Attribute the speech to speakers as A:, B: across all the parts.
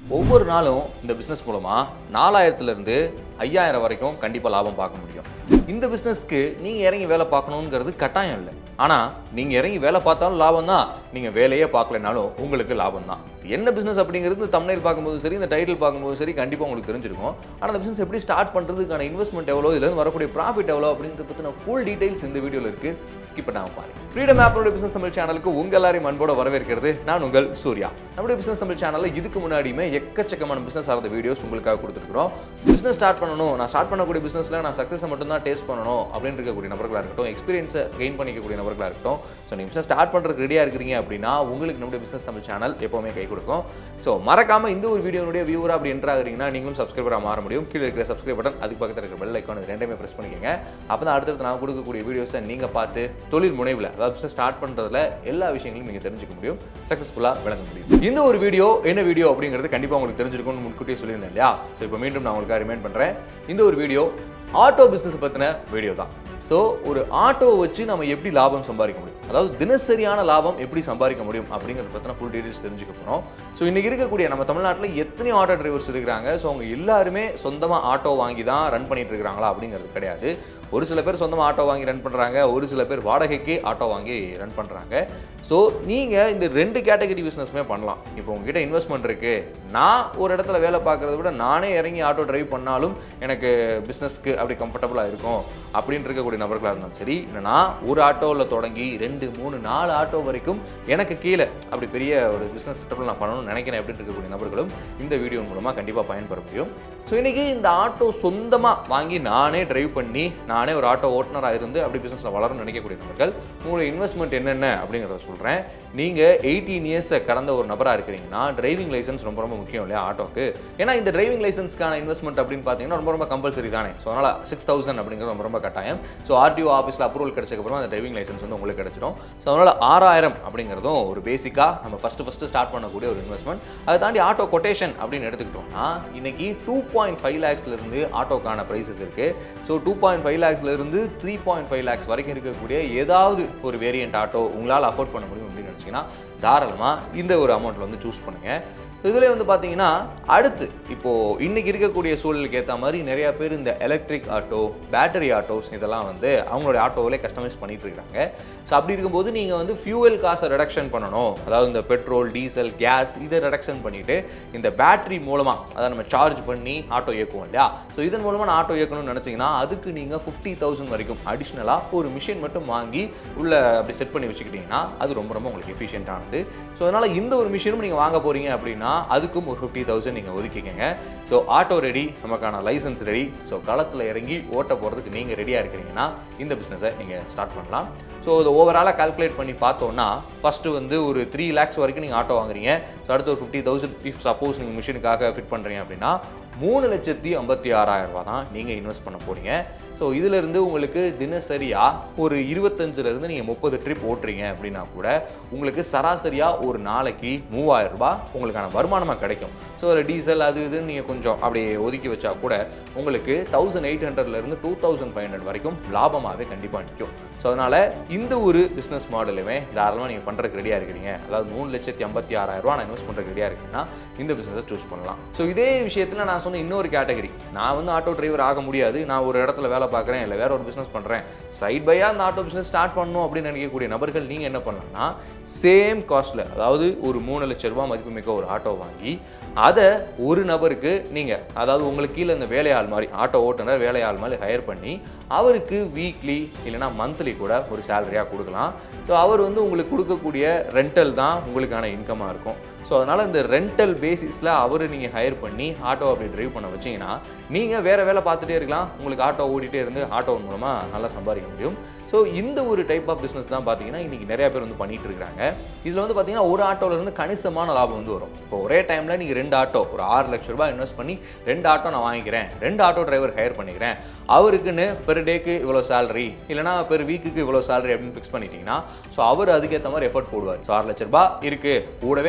A: ஒவ்வொரு நாளும் இந்த பிஸ்னஸ் மூலமாக நாலாயிரத்துலேருந்து ஐயாயிரம் வரைக்கும் கண்டிப்பாக லாபம் பார்க்க முடியும் இந்த பிஸ்னஸ்க்கு நீங்கள் இறங்கி வேலை பார்க்கணுங்கிறது கட்டாயம் இல்லை ஆனால் நீங்கள் இறங்கி வேலை பார்த்தாலும் லாபம் தான் நீங்கள் வேலையே பார்க்கலனாலும் உங்களுக்கு லாபம் தான் என்ன பிஸ்னஸ் அப்படிங்கிறது இந்த தமிழில் பார்க்கும்போது சரி இந்த டைட்டில் பார்க்கும்போது சரி கண்டிப்பாக உங்களுக்கு தெரிஞ்சிருக்கும் ஆனால் அந்த பிஸ்னஸ் எப்படி ஸ்டார்ட் பண்ணுறதுக்கான இன்வெஸ்ட்மெண்ட் எவ்வளோ இதுலேருந்து வரக்கூடிய ப்ராஃபிட் எவ்வளோ அப்படிங்கிறத பற்றின ஃபுல் டீடைல்ஸ் இந்த வீடியோவில் இருக்குது ஸ்கிப் பண்ணாமல் பாருங்க ஃப்ரீடம் ஆப்போட பிசினஸ் தமிழ் சேனலுக்கு உங்க எல்லாரையும் அன்போட வரவேற்கிறது நான் உங்கள் சூர்யா நம்முடைய பிசினஸ் தமிழ் சேனலில் இதுக்கு முன்னாடியுமே எக்கச்சக்கமான பிசினஸ் சார்ந்த வீடியோஸ் உங்களுக்காக கொடுத்துருக்கோம் பிசினஸ் ஸ்டார்ட் பண்ணணும் நான் ஸ்டார்ட் பண்ணக்கூடிய பிசினஸ்ல நான் சக்ஸஸை மட்டும் தான் டேஸ்ட் பண்ணணும் அப்படின்னு இருக்கக்கூடிய நபர்களாக இருக்கட்டும் எக்ஸ்பீரியன்ஸை கெயின் பண்ணிக்கக்கூடிய நபர்களாக இருக்கட்டும் ஸோ நீங்கள் பிசினஸ் ஸ்டார்ட் பண்ணுறதுக்கு ரெடியாக இருக்கிறீங்க அப்படின்னா உங்களுக்கு நம்முடைய பிசினஸ் தமிழ் சேனல் எப்போவுமே கை கொடுக்கும் ஸோ மறக்காம இந்த ஒரு வீடியோனுடைய வியூவராக அப்படி என்ட்ரு ஆகுறீங்கன்னா நீங்களும் சப்ஸ்கிரைபராக மாற முடியும் கீழே இருக்கிற சப்ஸ்கிரைப் பட்டன் அதுக்கு பக்கத்தில் இருக்கிற பெல் ஐக்கான் இது ரெண்டுமே ப்ரெஸ் பண்ணிக்கோங்க அப்போ தான் அடுத்தடுத்து நான் கொடுக்கக்கூடிய வீடியோஸை நீங்கள் பார்த்து தொழில் முனைவில் அதாவது பிஸ்னஸ் ஸ்டார்ட் பண்ணுறதுல எல்லா விஷயங்களையும் நீங்கள் தெரிஞ்சுக்க முடியும் சக்ஸஸ்ஃபுல்லாக விளங்க முடியும் இந்த ஒரு வீடியோ என்ன வீடியோ அப்படிங்கிறது கண்டிப்பாக உங்களுக்கு தெரிஞ்சிருக்கும்னு முன்கூட்டியே சொல்லியிருந்தேன் இல்லையா ஸோ இப்போ மீண்டும் நான் உங்களுக்கு ரிமைண்ட் பண்ணுறேன் இந்த ஒரு வீடியோ ஆட்டோ பிஸ்னஸ் பற்றின வீடியோ தான் ஸோ ஒரு ஆட்டோவை வச்சு நம்ம எப்படி லாபம் சம்பாதிக்க முடியும் அதாவது தினசரியான லாபம் எப்படி சம்பாதிக்க முடியும் அப்படிங்கிறத பற்றின ஃபுல் டீடைல்ஸ் தெரிஞ்சுக்க போகிறோம் ஸோ இன்றைக்கி இருக்கக்கூடிய நம்ம தமிழ்நாட்டில் எத்தனையோ ஆட்டோ டிரைவர்ஸ் இருக்கிறாங்க ஸோ அவங்க எல்லாருமே சொந்தமாக ஆட்டோ வாங்கி தான் ரன் பண்ணிட்டு இருக்கிறாங்களா அப்படிங்கிறது கிடையாது ஒரு சில பேர் சொந்தமாக ஆட்டோ வாங்கி ரன் பண்ணுறாங்க ஒரு சில பேர் வாடகைக்கு ஆட்டோ வாங்கி ரன் பண்ணுறாங்க ஸோ நீங்கள் இந்த ரெண்டு கேட்டகரி பிஸ்னஸ்மே பண்ணலாம் இப்போ உங்ககிட்ட இன்வெஸ்ட்மெண்ட் இருக்குது நான் ஒரு இடத்துல வேலை பார்க்குறத விட நானே இறங்கி ஆட்டோ டிரைவ் பண்ணாலும் எனக்கு பிஸ்னஸ்க்கு அப்படி கம்ஃபர்டபுளாக இருக்கும் அப்படின்னு இருக்கக்கூடிய நபர்களாக இருந்தாலும் சரி இல்லைனா ஒரு ஆட்டோவில் தொடங்கி ரெண்டு மூணு நாலு ஆட்டோ வரைக்கும் எனக்கு கீழே அப்படி பெரிய ஒரு பிஸ்னஸ் செட்டப்பில் நான் பண்ணணும்னு நினைக்கிறேன் அப்படின்னு இருக்கக்கூடிய நபர்களும் இந்த வீடியோ மூலமாக கண்டிப்பாக பயன்பெற முடியும் ஸோ இன்றைக்கி இந்த ஆட்டோ சொந்தமாக வாங்கி நானே டிரைவ் பண்ணி நானே ஒரு ஆட்டோ ஓட்டுநராக இருந்து அப்படி பிஸ்னஸில் வளரணும்னு நினைக்கக்கூடிய நபர்கள் உங்களுடைய இன்வெஸ்ட்மெண்ட் என்னென்ன அப்படிங்கிறத சொல்கிறேன் நீங்கள் எயிட்டீன் இயர்ஸை கடந்த ஒரு நபராக இருக்கிறீங்கன்னா டிரைவிங் லைசன்ஸ் ரொம்ப ரொம்ப முக்கியம் இல்லையா ஆட்டோக்கு ஏன்னா இந்த டிரைவிங் லைசன்ஸ்க்கான இன்வெஸ்ட்மெண்ட் அப்படின்னு பார்த்தீங்கன்னா ரொம்ப ரொம்ப கம்பல்சரி தானே ஸோ அதனால் சிக்ஸ் தௌசண்ட் அப்படிங்கிறது ரொம்ப ரொம்ப கட்டாயம் ஸோ ஆர்டிஓ ஆஃபீஸில் அப்ரூவல் கிடைச்சக்கப்புறம் அந்த டிரைவிங் லைசன்ஸ் வந்து உங்களுக்கு கிடைச்சிடும் ஸோ அதனால் ஆறாயிரம் அப்படிங்கிறதும் ஒரு பேசிக்காக நம்ம ஃபஸ்ட்டு ஃபஸ்ட்டு ஸ்டார்ட் பண்ணக்கூடிய ஒரு இன்வெஸ்ட்மெண்ட் அதை தாண்டி ஆட்டோ கொட்டேஷன் அப்படின்னு எடுத்துக்கிட்டோம்னா இன்னைக்கு டூ பாயிண்ட் ஃபைவ் லேக்ஸ்லேருந்து ஆட்டோக்கான ப்ரைஸஸ் இருக்குது ஸோ டூ பாயிண்ட் ஃபைவ் லேக்ஸ்லேருந்து த்ரீ பாயிண்ட் ஃபைவ் லேக்ஸ் வரைக்கும் இருக்கக்கூடிய ஏதாவது ஒரு வேரியன்ட் ஆட்டோ உங்களால் அஃபோர்ட் பண்ண முடியும் அப்படின்னு நினச்சிங்கன்னா தாராளமாக இந்த ஒரு அமௌண்ட்டில் வந்து சூஸ் பண்ணுங்கள் இதில் வந்து பார்த்தீங்கன்னா அடுத்து இப்போது இன்றைக்கி இருக்கக்கூடிய சூழலுக்கு ஏற்ற மாதிரி நிறையா பேர் இந்த எலக்ட்ரிக் ஆட்டோ பேட்டரி ஆட்டோஸ் இதெல்லாம் வந்து அவங்களுடைய ஆட்டோவிலே கஸ்டமைஸ் பண்ணிட்டு இருக்காங்க ஸோ அப்படி இருக்கும்போது நீங்கள் வந்து ஃபியூவல் காசை ரிடக்ஷன் பண்ணணும் அதாவது இந்த பெட்ரோல் டீசல் கேஸ் இதை ரிடக்ஷன் பண்ணிவிட்டு இந்த பேட்டரி மூலமாக அதை நம்ம சார்ஜ் பண்ணி ஆட்டோ இயக்குவோம் இல்லையா ஸோ இதன் மூலமாக நான் ஆட்டோ இயக்கணும்னு நினச்சிங்கன்னா அதுக்கு நீங்கள் ஃபிஃப்டி தௌசண்ட் வரைக்கும் அடிஷ்னலாக ஒரு மிஷின் மட்டும் வாங்கி உள்ளே அப்படி செட் பண்ணி வச்சுக்கிட்டிங்கன்னா அது ரொம்ப ரொம்ப உங்களுக்கு எஃபிஷியன்ட்டானது ஸோ அதனால் இந்த ஒரு மிஷினும் நீங்கள் வாங்க போகிறீங்க அப்படின்னா அதுக்கும் ஒரு ஃபிஃப்டி தௌசண்ட் நீங்கள் ஒதுக்கிக்கங்க ஸோ ஆட்டோ ரெடி நமக்கான லைசன்ஸ் ரெடி ஸோ களத்தில் இறங்கி ஓட்ட போகிறதுக்கு நீங்கள் ரெடியாக இருக்கிறீங்கன்னா இந்த பிஸ்னஸை நீங்கள் ஸ்டார்ட் பண்ணலாம் ஸோ இதை ஓவராலாக கால்குலேட் பண்ணி பார்த்தோன்னா ஃபஸ்ட்டு வந்து ஒரு த்ரீ லேக்ஸ் வரைக்கும் நீங்கள் ஆட்டோ வாங்குறீங்க ஸோ அடுத்து ஒரு ஃபிஃப்டி தௌசண்ட் இஃப் சப்போஸ் நீங்கள் மிஷினுக்காக ஃபிட் பண்ணுறீங்க அப்படின்னா மூணு லட்சத்தி ஐம்பத்தி ஆறாயிரம் ரூபா தான் நீங்கள் இன்வெஸ்ட் பண்ண போகிறீங்க ஸோ இதிலிருந்து உங்களுக்கு தினசரியாக ஒரு இருபத்தஞ்சிலேருந்து நீங்கள் முப்பது ட்ரிப் ஓட்டுறீங்க அப்படின்னா கூட உங்களுக்கு சராசரியாக ஒரு நாளைக்கு மூவாயிரம் ரூபாய் உங்களுக்கான வருமானமாக கிடைக்கும் ஸோ ஒரு டீசல் அது இதுன்னு நீங்கள் கொஞ்சம் அப்படியே ஒதுக்கி வச்சா கூட உங்களுக்கு தௌசண்ட் எயிட் ஹண்ட்ரட்லேருந்து டூ தௌசண்ட் ஃபைவ் ஹண்ட்ரட் வரைக்கும் லாபமாகவே கண்டிப்பாக நிற்கும் ஸோ அதனால் இந்த ஒரு பிஸ்னஸ் மாடலுமே தாராளமாக நீங்கள் பண்ணுறதுக்கு ரெடியாக இருக்கிறீங்க அதாவது மூணு லட்சத்தி ஐம்பத்தி ஆறாயிரம் ரூபா நான் இன்வெஸ்ட் பண்ணுறதுக்கு ரெடியாக இருக்கீங்கன்னா இந்த பிஸ்னஸை சூஸ் பண்ணலாம் ஸோ இதே விஷயத்தில் நான் சொன்ன இன்னொரு கேட்டகரி நான் வந்து ஆட்டோ டிரைவர் ஆக முடியாது நான் ஒரு இடத்துல வேலை பார்க்குறேன் இல்லை வேற ஒரு பிஸ்னஸ் பண்ணுறேன் சைட் பையாக அந்த ஆட்டோ பிஸ்னஸ் ஸ்டார்ட் பண்ணணும் அப்படின்னு நினைக்கக்கூடிய நபர்கள் நீங்கள் என்ன பண்ணலாம்னா சேம் காஸ்ட்டில் அதாவது ஒரு மூணு லட்ச ரூபா மதிப்புமிக்க ஒரு ஆட்டோ வாங்கி அதை ஒரு நபருக்கு நீங்கள் அதாவது உங்களுக்கு கீழே இந்த வேலையாள் மாதிரி ஆட்டோ ஓட்டுநர் வேலையாள் மாதிரி ஹையர் பண்ணி அவருக்கு வீக்லி இல்லைனா மந்த்லி கூட ஒரு சேலரியாக கொடுக்கலாம் ஸோ அவர் வந்து உங்களுக்கு கொடுக்கக்கூடிய ரெண்டல் தான் உங்களுக்கான இன்கமாக இருக்கும் ஸோ அதனால் இந்த ரெண்டல் பேசிஸில் அவர் நீங்கள் ஹையர் பண்ணி ஆட்டோ அப்படி டிரைவ் பண்ண வச்சிங்கன்னா நீங்கள் வேறு வேலை பார்த்துட்டே இருக்கலாம் உங்களுக்கு ஆட்டோ ஓடிட்டே இருந்து ஆட்டோ மூலமாக நல்லா சம்பாதிக்க முடியும் ஸோ இந்த ஒரு டைப் ஆஃப் பிஸ்னஸ் தான் பார்த்தீங்கன்னா இன்றைக்கி நிறைய பேர் வந்து பண்ணிட்டு இருக்காங்க இதில் வந்து பார்த்தீங்கன்னா ஒரு ஆட்டோல இருந்து கணிசமான லாபம் வந்து வரும் இப்போ ஒரே டைமில் நீங்கள் ரெண்டு ஆட்டோ ஒரு ஆறு லட்ச ரூபாய் இன்வெஸ்ட் பண்ணி ரெண்டு ஆட்டோ நான் வாங்கிக்கிறேன் ரெண்டு ஆட்டோ டிரைவர் ஹையர் பண்ணிக்கிறேன் அவருக்குன்னு பெர் டேக்கு இவ்வளோ சேலரி இல்லைனா பெர் வீக்குக்கு இவ்வளோ சேலரி அப்படின்னு ஃபிக்ஸ் பண்ணிட்டீங்கன்னா ஸோ அவர் அதுக்கேற்ற மாதிரி எஃபர்ட் போடுவார் ஸோ ஆறு லட்ச ரூபாய் இருக்குது கூடவே அந்த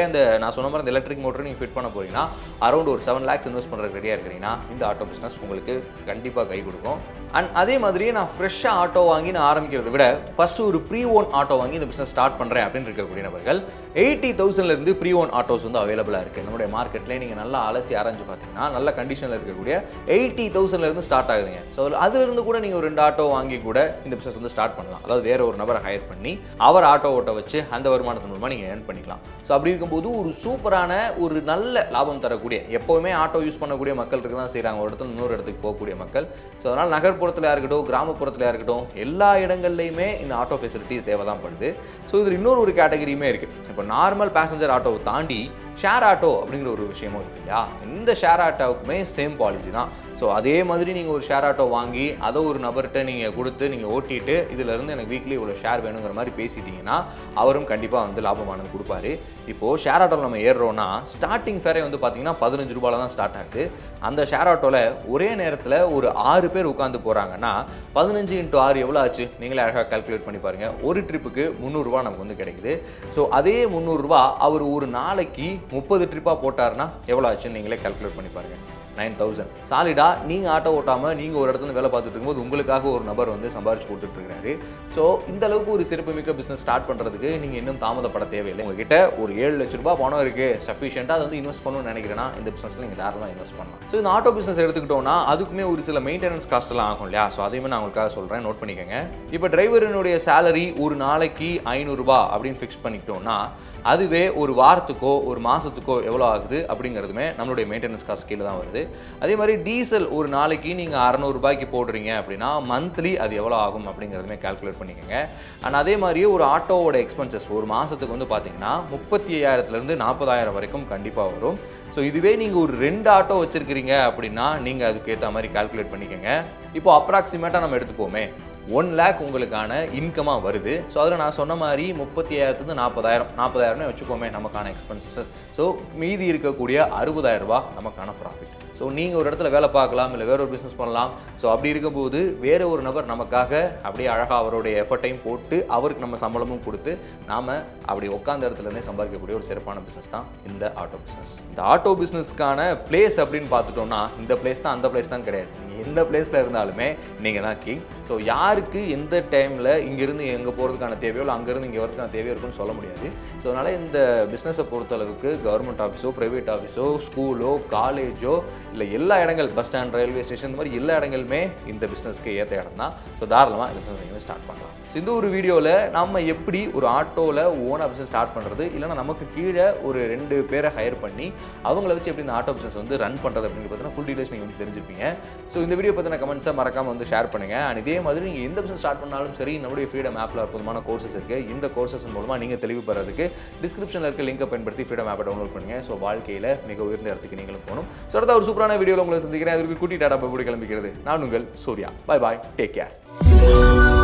A: நான் சொன்ன மாதிரி இந்த எலக்ட்ரிக் மோட்டர் நீங்கள் ஃபிட் பண்ண போறீங்கன்னா அரௌண்ட் ஒரு செவன் லேக்ஸ் இன்வெஸ்ட் பண்ணுறதுக்கு ரெடியாக இருக்கிறீங்கன்னா இந்த ஆட்டோ பிஸ்னஸ் உங்களுக்கு கண்டிப்பாக கை கொடுக்கும் அண்ட் அதே மாதிரியே நான் ஃப்ரெஷ்ஷாக ஆட்டோ வாங்கி நான் ஆரம்பிக்கிறத விட ஃபர்ஸ்ட் ஒரு ப்ரீ ஓன் ஆட்டோ வாங்கி இந்த பிஸ்னஸ் ஸ்டார்ட் பண்ணுறேன் அப்படின்னு இருக்கக்கூடிய நபர்கள் எயிட்டி தௌசண்ட்லேருந்து ப்ரீ ஓன் ஆட்டோஸ் வந்து அவைலபிளாக இருக்குது நம்மளுடைய மார்க்கெட்லேயே நீங்கள் நல்லா அலசி ஆராய்ஞ்சு பார்த்தீங்கன்னா நல்ல கண்டிஷனில் இருக்கக்கூடிய எயிட்டி தௌசண்ட்லேருந்து ஸ்டார்ட் ஆகுதுங்க ஸோ அதுலேருந்து கூட நீங்கள் ஒரு ரெண்டு ஆட்டோ வாங்கி கூட இந்த பிஸ்னஸ் வந்து ஸ்டார்ட் பண்ணலாம் அதாவது வேற ஒரு நபரை ஹையர் பண்ணி அவர் ஆட்டோ ஓட்ட வச்சு அந்த வருமானத்தின் மூலமாக நீங்கள் ஏர்ன் பண்ணிக்கலாம் ஸோ அப்படி இருக்கும்போது ஒரு சூப்பரான ஒரு நல்ல லாபம் தரக்கூடிய எப்போவுமே ஆட்டோ யூஸ் பண்ணக்கூடிய மக்கள் இருக்க தான் செய்கிறாங்க ஒரு இடத்துல இன்னொரு இடத்துக்கு போகக்கூடிய மக்கள் ஸோ அதனால் நகர்ப்புறத்தில் இருக்கட்டும் கிராமப்புறத்தில் இருக்கட்டும் எல்லா இடங்கள்லையுமே இந்த ஆட்டோ ஃபெசிலிட்டி தேவை தான் படுது ஸோ இதில் இன்னொரு ஒரு கேட்டகரியுமே இருக்குது இப்போ நார்மல் பேசஞ்சர் ஆட்டோவை தாண்டி ஷேர் ஆட்டோ அப்படிங்கிற ஒரு விஷயமும் இருக்கு இல்லையா இந்த ஷேர் ஆட்டோவுக்குமே சேம் பாலிசி தான் ஸோ அதே மாதிரி நீங்கள் ஒரு ஷேர் ஆட்டோ வாங்கி அதை ஒரு நபர்கிட்ட நீங்கள் கொடுத்து நீங்கள் ஓட்டிட்டு இதுலேருந்து எனக்கு வீக்லி இவ்வளோ ஷேர் வேணுங்கிற மாதிரி பேசிட்டீங்கன்னா அவரும் கண்டிப்பாக வந்து லாபமானது கொடுப்பாரு இப்போது ஷேர் ஆட்டோவில் நம்ம ஏறுறோம்னா ஸ்டார்டிங் ஃபேரே வந்து பார்த்தீங்கன்னா பதினஞ்சு ரூபாயில் தான் ஸ்டார்ட் ஆகுது அந்த ஷேர் ஆட்டோவில் ஒரே நேரத்தில் ஒரு ஆறு பேர் உட்காந்து போகிறாங்கன்னா பதினஞ்சு இன்ட்டு ஆறு எவ்வளோ ஆச்சு நீங்களே அழகாக கால்குலேட் பண்ணி பாருங்கள் ஒரு ட்ரிப்புக்கு முந்நூறுரூவா நமக்கு வந்து கிடைக்குது ஸோ அதே முந்நூறுரூவா அவர் ஒரு நாளைக்கு முப்பது ட்ரிப்பாக போட்டாருன்னா எவ்வளோ ஆச்சுன்னு நீங்களே கால்குலேட் பண்ணி பாருங்கள் நைன் தௌசண்ட் சாலிடா நீங்கள் ஆட்டோ ஓட்டாமல் நீங்கள் ஒரு இடத்துல வேலை பார்த்துட்டு இருக்கும்போது உங்களுக்காக ஒரு நபர் வந்து சம்பாரிச்சு கொடுத்துட்டு இருக்காரு ஸோ இந்த அளவுக்கு ஒரு சிறப்புமிக்க பிஸ்னஸ் ஸ்டார்ட் பண்ணுறதுக்கு நீங்கள் இன்னும் தாமதப்பட தேவையில்லை உங்ககிட்ட ஒரு ஏழு லட்ச ரூபாய் பணம் இருக்குது சஃபிஷியண்ட்டாக அதை வந்து இன்வெஸ்ட் பண்ணணும்னு நினைக்கிறேன்னா இந்த பிஸ்னஸில் நீங்கள் தாராளமாக இன்வெஸ்ட் பண்ணலாம் ஸோ இந்த ஆட்டோ பிஸ்னஸ் எடுத்துக்கிட்டோம்னா அதுக்குமே ஒரு சில மெயின்டெனன்ஸ் காஸ்ட் எல்லாம் ஆகும் இல்லையா ஸோ அதையுமே நான் உங்களுக்காக சொல்கிறேன் நோட் பண்ணிக்கோங்க இப்போ டிரைவரினுடைய சேலரி ஒரு நாளைக்கு ஐநூறுரூபா அப்படின்னு ஃபிக்ஸ் பண்ணிக்கிட்டோம்னா அதுவே ஒரு வாரத்துக்கோ ஒரு மாதத்துக்கோ எவ்வளோ ஆகுது அப்படிங்கிறதுமே நம்மளுடைய மெயின்டெனன்ஸ் காஸ்ட் கீழே தான் வருது அதே மாதிரி டீசல் ஒரு நாளைக்கு நீங்கள் அறநூறுபாய்க்கு போடுறீங்க அப்படின்னா மந்த்லி அது எவ்வளோ ஆகும் அப்படிங்கிறதுமே கால்குலேட் பண்ணிக்கோங்க அண்ட் அதே மாதிரியே ஒரு ஆட்டோவோட எக்ஸ்பென்சஸ் ஒரு மாதத்துக்கு வந்து பார்த்தீங்கன்னா முப்பத்தி ஐயாயிரத்துலேருந்து நாற்பதாயிரம் வரைக்கும் கண்டிப்பாக வரும் ஸோ இதுவே நீங்கள் ஒரு ரெண்டு ஆட்டோ வச்சுருக்கிறீங்க அப்படின்னா நீங்கள் அதுக்கு ஏற்ற மாதிரி கால்குலேட் பண்ணிக்கோங்க இப்போ அப்ராக்சிமேட்டாக நம்ம எடுத்துப்போமே ஒன் லேக் உங்களுக்கான இன்கமாக வருது ஸோ அதில் நான் சொன்ன மாதிரி முப்பத்தி ஐயாயிரத்துலேருந்து நாற்பதாயிரம் நாற்பதாயிரம்னு வச்சுக்கோமே நமக்கான எக்ஸ்பென்சஸ் ஸோ மீதி இருக்கக்கூடிய அறுபதாயிரம் ரூபாய் நமக்கான ப்ராஃபிட் ஸோ நீங்கள் ஒரு இடத்துல வேலை பார்க்கலாம் இல்லை வேற ஒரு பிஸ்னஸ் பண்ணலாம் ஸோ அப்படி இருக்கும்போது வேற ஒரு நபர் நமக்காக அப்படியே அழகாக அவருடைய எஃபர்ட்டையும் போட்டு அவருக்கு நம்ம சம்பளமும் கொடுத்து நாம் அப்படி உட்காந்த இடத்துல இருந்தே சம்பாதிக்கக்கூடிய ஒரு சிறப்பான பிஸ்னஸ் தான் இந்த ஆட்டோ பிஸ்னஸ் இந்த ஆட்டோ பிஸ்னஸ்க்கான பிளேஸ் அப்படின்னு பார்த்துட்டோம்னா இந்த பிளேஸ் தான் அந்த பிளேஸ் தான் கிடையாது நீங்கள் எந்த பிளேஸில் இருந்தாலுமே நீங்கள் தான் கிங் ஸோ யாருக்கு எந்த டைமில் இங்கேருந்து எங்கே போகிறதுக்கான தேவையோ இல்லை அங்கேருந்து இங்கே வரதுக்கான தேவையோ இருக்குன்னு சொல்ல முடியாது ஸோ அதனால் இந்த பிஸ்னஸை பொறுத்தளவுக்கு கவர்மெண்ட் ஆஃபீஸோ ப்ரைவேட் ஆஃபீஸோ ஸ்கூலோ காலேஜோ இல்லை எல்லா இடங்கள் பஸ் ஸ்டாண்ட் ரயில்வே ஸ்டேஷன் இந்த மாதிரி எல்லா இடங்களுமே இந்த பிஸ்னஸ்க்கு ஏற்ற இடம் தான் ஸோ தாராளமாக பிஸ்னஸ் நீங்கள் ஸ்டார்ட் பண்ணலாம் ஸோ இந்த ஒரு வீடியோவில் நம்ம எப்படி ஒரு ஆட்டோவில் ஓனாக பிஸ்னஸ் ஸ்டார்ட் பண்ணுறது இல்லைனா நமக்கு கீழே ஒரு ரெண்டு பேரை ஹையர் பண்ணி அவங்கள வச்சு எப்படி இந்த ஆட்டோ பிஸ்னஸ் வந்து ரன் பண்ணுறது அப்படின்னு பார்த்தீங்கன்னா ஃபுல் டீடைல்ஸ் நீங்கள் வந்து தெரிஞ்சிருப்பீங்க ஸோ இந்த வீடியோ பற்றின கமெண்ட்ஸை மறக்காமல் வந்து ஷேர் பண்ணுங்கள் அண்ட் இதே மாதிரி நீங்கள் எந்த பிஸ்னஸ் ஸ்டார்ட் பண்ணாலும் சரி நம்மளுடைய ஃப்ரீடம் ஆப்பில் அற்புதமான கோர்சஸ் இருக்குது இந்த கோர்சஸ் மூலமாக நீங்கள் தெளிவு பெறதுக்கு டிஸ்கிரிப்ஷனில் இருக்க லிங்கை பயன்படுத்தி ஃப்ரீடம் ஆப்பை டவுன்லோட் பண்ணுங்கள் ஸோ வாழ்க்கையில் மிக உயர்ந்த இடத்துக்கு நீங்களும் போகணும் ஸோ அடுத்த ஒரு சூப்பரான வீடியோவில் உங்களை சந்திக்கிறேன் அதுக்கு குட்டி டாடா போய் கிளம்பிக்கிறது நான் உங்கள் Surya bye bye take care